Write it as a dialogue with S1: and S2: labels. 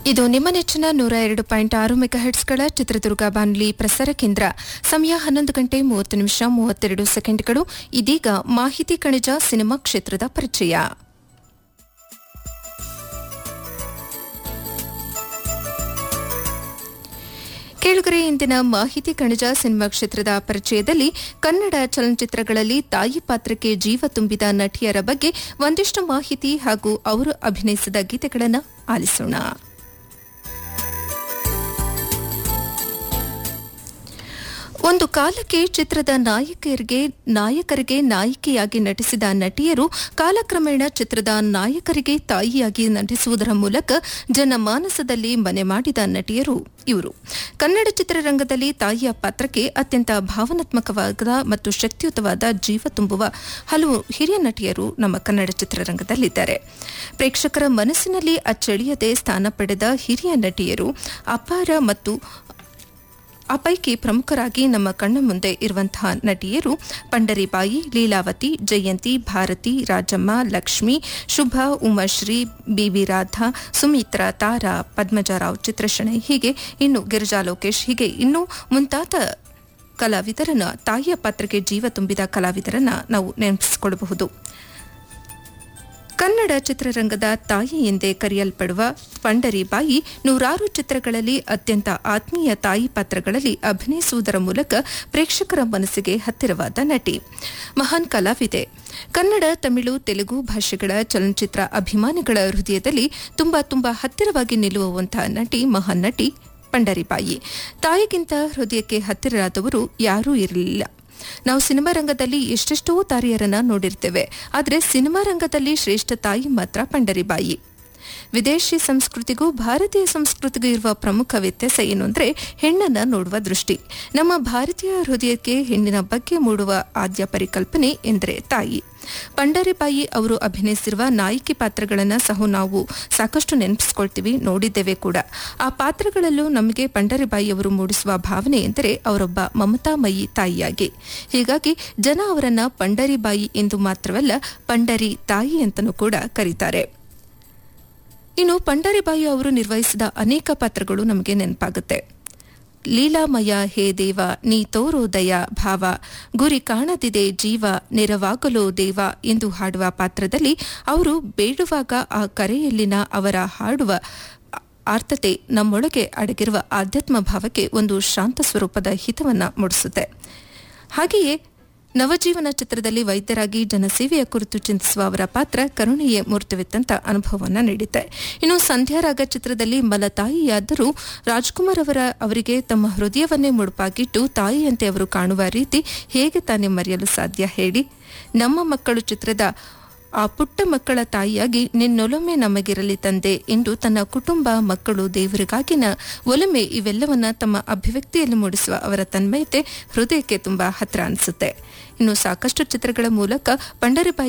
S1: ಇದು ನಿಮ್ಮ ನೆಚ್ಚಿನ ನೂರ ಎರಡು ಪಾಯಿಂಟ್ ಆರು ಮೆಗಾಹೆಟ್ಸ್ಗಳ ಚಿತ್ರದುರ್ಗ ಬಾನುಲಿ ಪ್ರಸಾರ ಕೇಂದ್ರ ಸಮಯ ಹನ್ನೊಂದು ಗಂಟೆ ಮೂವತ್ತು ನಿಮಿಷ ಮೂವತ್ತೆರಡು ಸೆಕೆಂಡ್ಗಳು ಇದೀಗ ಮಾಹಿತಿ ಕಣಿಜ ಸಿನಿಮಾ ಕ್ಷೇತ್ರದ ಪರಿಚಯ ಕೇಳುಗರೆ ಇಂದಿನ ಮಾಹಿತಿ ಕಣಿಜ ಸಿನಿಮಾ ಕ್ಷೇತ್ರದ ಪರಿಚಯದಲ್ಲಿ ಕನ್ನಡ ಚಲನಚಿತ್ರಗಳಲ್ಲಿ ತಾಯಿ ಪಾತ್ರಕ್ಕೆ ಜೀವ ತುಂಬಿದ ನಟಿಯರ ಬಗ್ಗೆ ಒಂದಿಷ್ಟು ಮಾಹಿತಿ ಹಾಗೂ ಅವರು ಅಭಿನಯಿಸಿದ ಗೀತೆಗಳನ್ನು ಆಲಿಸೋಣ ಒಂದು ಕಾಲಕ್ಕೆ ಚಿತ್ರದ ನಾಯಕಿಯರಿಗೆ ನಾಯಕರಿಗೆ ನಾಯಕಿಯಾಗಿ ನಟಿಸಿದ ನಟಿಯರು ಕಾಲಕ್ರಮೇಣ ಚಿತ್ರದ ನಾಯಕರಿಗೆ ತಾಯಿಯಾಗಿ ನಟಿಸುವುದರ ಮೂಲಕ ಜನಮಾನಸದಲ್ಲಿ ಮನೆ ಮಾಡಿದ ನಟಿಯರು ಇವರು ಕನ್ನಡ ಚಿತ್ರರಂಗದಲ್ಲಿ ತಾಯಿಯ ಪಾತ್ರಕ್ಕೆ ಅತ್ಯಂತ ಭಾವನಾತ್ಮಕವಾದ ಮತ್ತು ಶಕ್ತಿಯುತವಾದ ಜೀವ ತುಂಬುವ ಹಲವು ಹಿರಿಯ ನಟಿಯರು ನಮ್ಮ ಕನ್ನಡ ಚಿತ್ರರಂಗದಲ್ಲಿದ್ದಾರೆ ಪ್ರೇಕ್ಷಕರ ಮನಸ್ಸಿನಲ್ಲಿ ಅಚ್ಚಳಿಯದೆ ಸ್ಥಾನ ಪಡೆದ ಹಿರಿಯ ನಟಿಯರು ಅಪಾರ ಮತ್ತು ಆ ಪೈಕಿ ಪ್ರಮುಖರಾಗಿ ನಮ್ಮ ಕಣ್ಣ ಮುಂದೆ ಇರುವಂತಹ ನಟಿಯರು ಪಂಡರಿಬಾಯಿ ಲೀಲಾವತಿ ಜಯಂತಿ ಭಾರತಿ ರಾಜಮ್ಮ ಲಕ್ಷ್ಮಿ ಶುಭ ಉಮಾಶ್ರೀ ಬಿವಿ ರಾಧಾ ಸುಮಿತ್ರಾ ತಾರಾ ಪದ್ಮಜರಾವ್ ಚಿತ್ರಶಣೈ ಹೀಗೆ ಇನ್ನು ಗಿರಿಜಾ ಲೋಕೇಶ್ ಹೀಗೆ ಇನ್ನೂ ಮುಂತಾದ ಕಲಾವಿದರನ್ನ ತಾಯಿಯ ಪಾತ್ರಕ್ಕೆ ಜೀವ ತುಂಬಿದ ಕಲಾವಿದರನ್ನ ನಾವು ನೆನಪಿಸಿಕೊಳ್ಳಬಹುದು ಕನ್ನಡ ಚಿತ್ರರಂಗದ ತಾಯಿ ಎಂದೇ ಕರೆಯಲ್ಪಡುವ ಪಂಡರಿಬಾಯಿ ನೂರಾರು ಚಿತ್ರಗಳಲ್ಲಿ ಅತ್ಯಂತ ಆತ್ಮೀಯ ತಾಯಿ ಪಾತ್ರಗಳಲ್ಲಿ ಅಭಿನಯಿಸುವುದರ ಮೂಲಕ ಪ್ರೇಕ್ಷಕರ ಮನಸ್ಸಿಗೆ ಹತ್ತಿರವಾದ ನಟಿ ಮಹಾನ್ ಕಲಾವಿದೆ ಕನ್ನಡ ತಮಿಳು ತೆಲುಗು ಭಾಷೆಗಳ ಚಲನಚಿತ್ರ ಅಭಿಮಾನಿಗಳ ಹೃದಯದಲ್ಲಿ ತುಂಬಾ ತುಂಬಾ ಹತ್ತಿರವಾಗಿ ನಿಲ್ಲುವಂತಹ ನಟಿ ಮಹಾನ್ ನಟಿ ಪಂಡರಿಬಾಯಿ ತಾಯಿಗಿಂತ ಹೃದಯಕ್ಕೆ ಹತ್ತಿರರಾದವರು ಯಾರೂ ಇರಲಿಲ್ಲ ನಾವು ಸಿನಿಮಾ ರಂಗದಲ್ಲಿ ಎಷ್ಟೆಷ್ಟೋ ತಾರಿಯರನ್ನ ನೋಡಿರ್ತೇವೆ ಆದರೆ ಸಿನಿಮಾ ರಂಗದಲ್ಲಿ ಶ್ರೇಷ್ಠ ತಾಯಿ ಮಾತ್ರ ಪಂಡರಿಬಾಯಿ ವಿದೇಶಿ ಸಂಸ್ಕೃತಿಗೂ ಭಾರತೀಯ ಸಂಸ್ಕೃತಿಗೂ ಇರುವ ಪ್ರಮುಖ ವ್ಯತ್ಯಾಸ ಏನು ಅಂದರೆ ಹೆಣ್ಣನ್ನ ನೋಡುವ ದೃಷ್ಟಿ ನಮ್ಮ ಭಾರತೀಯ ಹೃದಯಕ್ಕೆ ಹೆಣ್ಣಿನ ಬಗ್ಗೆ ಮೂಡುವ ಆದ್ಯ ಪರಿಕಲ್ಪನೆ ಎಂದರೆ ತಾಯಿ ಪಂಡರಿಬಾಯಿ ಅವರು ಅಭಿನಯಿಸಿರುವ ನಾಯಕಿ ಪಾತ್ರಗಳನ್ನು ಸಹ ನಾವು ಸಾಕಷ್ಟು ನೆನಪಿಸ್ಕೊಳ್ತೀವಿ ನೋಡಿದ್ದೇವೆ ಕೂಡ ಆ ಪಾತ್ರಗಳಲ್ಲೂ ನಮಗೆ ಪಂಡರಿಬಾಯಿ ಅವರು ಮೂಡಿಸುವ ಭಾವನೆ ಎಂದರೆ ಅವರೊಬ್ಬ ಮಮತಾಮಯಿ ತಾಯಿಯಾಗಿ ಹೀಗಾಗಿ ಜನ ಅವರನ್ನ ಪಂಡರಿಬಾಯಿ ಎಂದು ಮಾತ್ರವಲ್ಲ ಪಂಡರಿ ತಾಯಿ ಅಂತಲೂ ಕೂಡ ಕರೀತಾರೆ ಇನ್ನು ಪಂಡರಿಬಾಯಿ ಅವರು ನಿರ್ವಹಿಸಿದ ಅನೇಕ ಪಾತ್ರಗಳು ನಮಗೆ ನೆನಪಾಗುತ್ತೆ ಲೀಲಾಮಯ ಹೇ ದೇವ ನೀ ತೋರೋ ದಯ ಭಾವ ಗುರಿ ಕಾಣದಿದೆ ಜೀವ ನೆರವಾಗಲೋ ದೇವ ಎಂದು ಹಾಡುವ ಪಾತ್ರದಲ್ಲಿ ಅವರು ಬೇಡುವಾಗ ಆ ಕರೆಯಲ್ಲಿನ ಅವರ ಹಾಡುವ ಆರ್ಥತೆ ನಮ್ಮೊಳಗೆ ಅಡಗಿರುವ ಆಧ್ಯಾತ್ಮ ಭಾವಕ್ಕೆ ಒಂದು ಶಾಂತ ಸ್ವರೂಪದ ಹಿತವನ್ನ ಮೂಡಿಸುತ್ತೆ ಹಾಗೆಯೇ ನವಜೀವನ ಚಿತ್ರದಲ್ಲಿ ವೈದ್ಯರಾಗಿ ಜನಸೇವೆಯ ಕುರಿತು ಚಿಂತಿಸುವ ಅವರ ಪಾತ್ರ ಕರುಣೆಯೇ ಮೂರ್ತವಿತ್ತಂತ ಅನುಭವವನ್ನು ನೀಡಿದೆ ಇನ್ನು ಸಂಧ್ಯಾರಾಗ ಚಿತ್ರದಲ್ಲಿ ಮಲತಾಯಿಯಾದರೂ ರಾಜ್ಕುಮಾರ್ ಅವರ ಅವರಿಗೆ ತಮ್ಮ ಹೃದಯವನ್ನೇ ಮುಡುಪಾಗಿಟ್ಟು ತಾಯಿಯಂತೆ ಅವರು ಕಾಣುವ ರೀತಿ ಹೇಗೆ ತಾನೇ ಮರೆಯಲು ಸಾಧ್ಯ ಹೇಳಿ ನಮ್ಮ ಮಕ್ಕಳು ಚಿತ್ರದ ಆ ಪುಟ್ಟ ಮಕ್ಕಳ ತಾಯಿಯಾಗಿ ನಿನ್ನೊಲೊಮೆ ನಮಗಿರಲಿ ತಂದೆ ಎಂದು ತನ್ನ ಕುಟುಂಬ ಮಕ್ಕಳು ದೇವರಿಗಾಗಿನ ಒಲಮೆ ಇವೆಲ್ಲವನ್ನ ತಮ್ಮ ಅಭಿವ್ಯಕ್ತಿಯಲ್ಲಿ ಮೂಡಿಸುವ ಅವರ ತನ್ಮಯತೆ ಹೃದಯಕ್ಕೆ ತುಂಬಾ ಹತ್ರ ಅನಿಸುತ್ತೆ ಇನ್ನು ಸಾಕಷ್ಟು ಚಿತ್ರಗಳ ಮೂಲಕ ಪಂಡರಿಬಾಯಿ